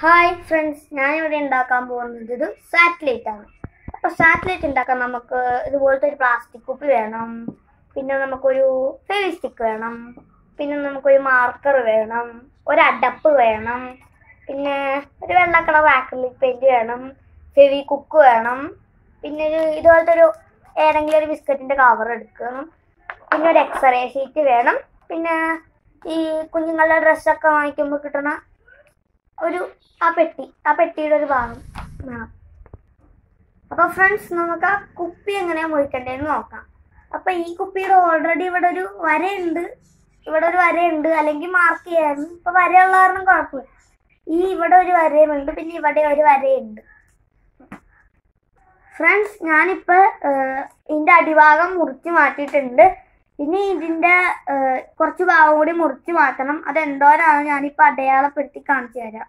Hi friends ഞാനിവിടെ ഉണ്ടാക്കാൻ പോകുന്നത് ഇത് സാറ്റലൈറ്റ് ആണ് അപ്പോൾ സാറ്റലൈറ്റ് ഉണ്ടാക്കാൻ നമുക്ക് ഇതുപോലത്തെ ഒരു പ്ലാസ്റ്റിക് കുപ്പി വേണം പിന്നെ നമുക്കൊരു ഫെവിസ്റ്റിക്ക് വേണം പിന്നെ നമുക്കൊരു മാർക്കർ വേണം ഒരു അടപ്പ് വേണം പിന്നെ ഒരു വെള്ള കളർ ആക്രിലിക് പെയിന്റ് വേണം ഫെവി കുക്ക് വേണം പിന്നെ ഒരു ഇതുപോലത്തെ ഒരു ഏതെങ്കിലും ഒരു ബിസ്ക്കറ്റിന്റെ കവർ എടുക്കണം പിന്നെ ഒരു എക്സ്റേ ഷീറ്റ് വേണം പിന്നെ ഈ കുഞ്ഞുങ്ങളുടെ ഡ്രസ്സൊക്കെ വാങ്ങിക്കുമ്പോൾ കിട്ടണ ഒരു ആ പെട്ടി ആ പെട്ടിയുടെ ഒരു ഭാഗം വേണം അപ്പൊ ഫ്രണ്ട്സ് നമുക്ക് ആ കുപ്പി എങ്ങനെയാ മുറിക്കണ്ടേന്ന് നോക്കാം അപ്പൊ ഈ കുപ്പിയുടെ ഓൾറെഡി ഇവിടെ ഒരു വരയുണ്ട് ഇവിടെ ഒരു വരയുണ്ട് അല്ലെങ്കിൽ മാർക്ക് ചെയ്യായിരുന്നു ഇപ്പൊ വരയുള്ള കാരണം കുഴപ്പമില്ല ഈ ഇവിടെ ഒരു വരയുമുണ്ട് പിന്നെ ഇവിടെ ഒരു വരയുണ്ട് ഫ്രണ്ട്സ് ഞാനിപ്പോ ഏഹ്, ഇതിന്റെ അടിഭാഗം മുറിച്ച് മാറ്റിയിട്ടുണ്ട് ഇനി ഇതിന്റെ ഏഹ്, കുറച്ച് ഭാഗം കൂടി മുറിച്ച് മാറ്റണം അത് എന്തോരാണ് ഞാനിപ്പോ അടയാളപ്പെടുത്തി കാണിച്ചു തരാം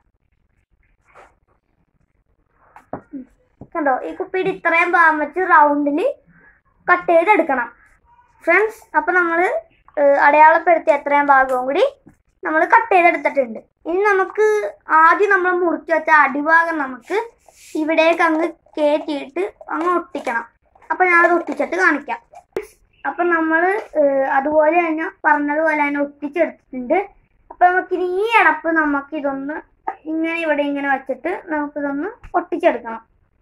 ഉം. കണ്ടോ ഈ കുപ്പിയുടെ ഇത്രയും ഭാഗം വെച്ച് റൗണ്ടിൽ കട്ട് ചെയ്തെടുക്കണം ഫ്രണ്ട്സ് അപ്പൊ നമ്മൾ അടയാളപ്പെടുത്തി എത്രയും ഭാഗവും കൂടി നമ്മൾ കട്ട് ചെയ്തെടുത്തിട്ടുണ്ട് ഇനി നമുക്ക് ആദ്യം നമ്മൾ മുറിച്ച് വെച്ച അടിഭാഗം നമുക്ക് ഇവിടേക്ക് അങ്ങ് കയറ്റിയിട്ട് അങ്ങ് ഒട്ടിക്കണം അപ്പൊ ഞാനത് ഒട്ടിച്ചിട്ട് കാണിക്കാം അപ്പൊ നമ്മൾ അതുപോലെ തന്നെ പറഞ്ഞതുപോലെ തന്നെ ഒട്ടിച്ചെടുത്തിട്ടുണ്ട് അപ്പൊ നമുക്കിനി ഈ അടപ്പ് നമുക്ക് ഇതൊന്ന് ഇങ്ങനെ ഇവിടെ ഇങ്ങനെ വെച്ചിട്ട് നമുക്കിതൊന്ന് ഒട്ടിച്ചെടുക്കണം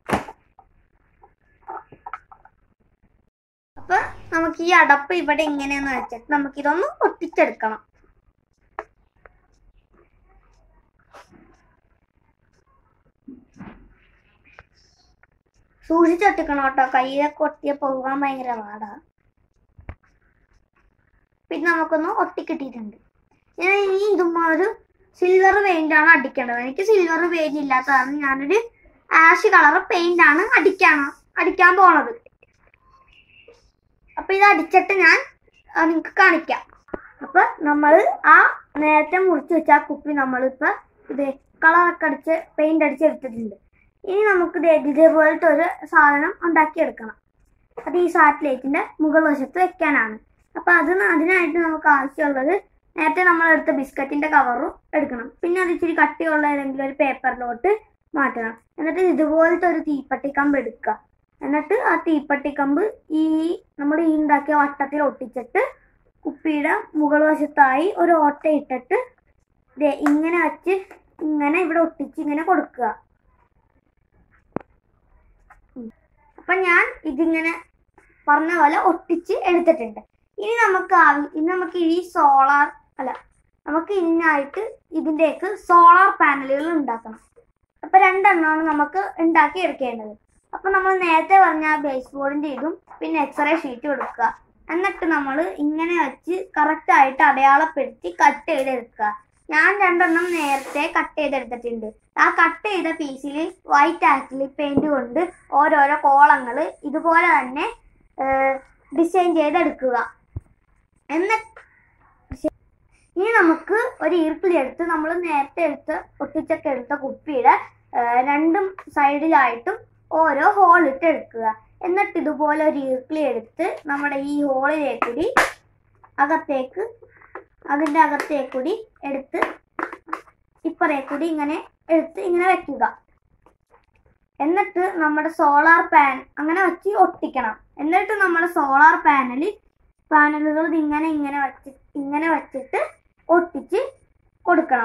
അപ്പൊ നമുക്ക് ഈ അടപ്പ് ഇവിടെ ഇങ്ങനെയെന്ന് വെച്ചിട്ട് നമുക്കിതൊന്ന് ഒട്ടിച്ചെടുക്കണം സൂക്ഷിച്ചൊട്ടിക്കണം കേട്ടോ കയ്യിലൊക്കെ ഒട്ടിയ പോകാൻ ഭയങ്കര പാടാ പിന്നെ നമുക്കൊന്ന് ഒട്ടിക്കിട്ടിയിട്ടുണ്ട് ഞാൻ ഇനി ഇതുമ്പോൾ ഒരു സിൽവർ പെയിന്റ് ആണ് അടിക്കേണ്ടത് എനിക്ക് സിൽവർ പെയിന്റ് ഇല്ലാത്ത കാരണം ഞാനൊരു ആഷ് കളർ പെയിന്റ് ആണ് അടിക്കാണ് അടിക്കാൻ പോണത് അപ്പൊ ഇത് അടിച്ചിട്ട് ഞാൻ നിങ്ങൾക്ക് കാണിക്കാം അപ്പൊ നമ്മൾ ആ നേരത്തെ മുറിച്ച് വെച്ച ആ കുപ്പി നമ്മളിപ്പോ ഇത് കളറൊക്കെ അടിച്ച് പെയിന്റ് അടിച്ച് എടുത്തിട്ടുണ്ട് ഇനി നമുക്ക് ദേ ഇതേപോലത്തെ ഒരു സാധനം ഉണ്ടാക്കിയെടുക്കണം അത് ഈ സാറ്റലൈറ്റിന്റെ മുകൾ വശത്ത് വെക്കാനാണ് അപ്പൊ അത് അതിനായിട്ട് നമുക്ക് ആവശ്യമുള്ളത് നേരത്തെ നമ്മൾ എടുത്ത ബിസ്ക്കറ്റിന്റെ കവറും എടുക്കണം പിന്നെ അത് ഇച്ചിരി കട്ടിയുള്ള ഏതെങ്കിലും ഒരു പേപ്പറിലോട്ട് മാറ്റണം എന്നിട്ട് ഇതുപോലത്തെ ഒരു തീപ്പട്ടിക്കമ്പ് എടുക്കുക എന്നിട്ട് ആ തീപ്പട്ടിക്കമ്പ് ഈ നമ്മൾ ഈ ഉണ്ടാക്കിയ വട്ടത്തിൽ ഒട്ടിച്ചിട്ട് കുപ്പിയുടെ മുകൾ വശത്തായി ഒരു ഓട്ട ഇട്ടിട്ട് ദേ ഇങ്ങനെ വെച്ച് ഇങ്ങനെ ഇവിടെ ഒട്ടിച്ച് ഇങ്ങനെ കൊടുക്കുക ഉം. അപ്പൊ ഞാൻ ഇതിങ്ങനെ പറഞ്ഞ പോലെ ഒട്ടിച്ച് എടുത്തിട്ടുണ്ട് ഇനി നമുക്ക് ആവി ഇനി നമുക്ക് ഈ സോളാർ അല്ല നമുക്ക് ഇതിനായിട്ട് ഇതിൻ്റെയൊക്കെ സോളാർ പാനലുകൾ ഉണ്ടാക്കണം അപ്പൊ രണ്ടെണ്ണമാണ് നമുക്ക് ഉണ്ടാക്കി എടുക്കേണ്ടത് അപ്പൊ നമ്മൾ നേരത്തെ പറഞ്ഞ ബേസ് ബോർഡിന്റെ ഇതും പിന്നെ എക്സ്റേ ഷീറ്റ് കൊടുക്കുക എന്നിട്ട് നമ്മൾ ഇങ്ങനെ വെച്ച് കറക്റ്റ് ആയിട്ട് അടയാളപ്പെടുത്തി കട്ട് ചെയ്തെടുക്കുക ഞാൻ രണ്ടെണ്ണം നേരത്തെ കട്ട് ചെയ്തെടുത്തിട്ടുണ്ട് ആ കട്ട് ചെയ്ത പീസിൽ വൈറ്റ് ആക്രിലിക് പെയിന്റ് കൊണ്ട് ഓരോരോ കോളങ്ങൾ ഇതുപോലെ തന്നെ ഡിസൈൻ ചെയ്തെടുക്കുക എന്നിട്ട് ഇനി നമുക്ക് ഒരു ഈർക്കിളി എടുത്ത് നമ്മൾ നേരത്തെ എടുത്ത് ഒട്ടിച്ചൊക്കെ എടുത്ത കുപ്പിയുടെ ആ, രണ്ടും സൈഡിലായിട്ടും ഓരോ ഹോൾ ഇട്ട് എടുക്കുക എന്നിട്ട് ഇതുപോലെ ഒരു ഈർക്കിളി എടുത്ത് നമ്മുടെ ഈ ഹോളിലേക്കൂടി അകത്തേക്ക് അതിൻ്റെ അകത്തേക്കൂടി എടുത്ത് ഇപ്പറേക്കൂടി ഇങ്ങനെ എടുത്ത് ഇങ്ങനെ വെക്കുക എന്നിട്ട് നമ്മുടെ സോളാർ പാൻ അങ്ങനെ വെച്ച് ഒട്ടിക്കണം എന്നിട്ട് നമ്മുടെ സോളാർ പാനൽ പാനലുകൾ ഇങ്ങനെ ഇങ്ങനെ വെച്ച് ഇങ്ങനെ വെച്ചിട്ട് ഒട്ടിച്ച് കൊടുക്കണം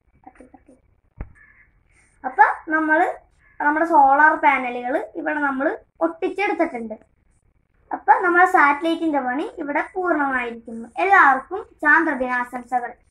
അപ്പൊ നമ്മൾ നമ്മുടെ സോളാർ പാനലുകൾ ഇവിടെ നമ്മൾ ഒട്ടിച്ചെടുത്തിട്ടുണ്ട് അപ്പൊ നമ്മുടെ സാറ്റലൈറ്റിന്റെ പണി ഇവിടെ പൂർണ്ണമായിരിക്കുന്നു എല്ലാവർക്കും ചാന്ദ്രദിനാശംസകൾ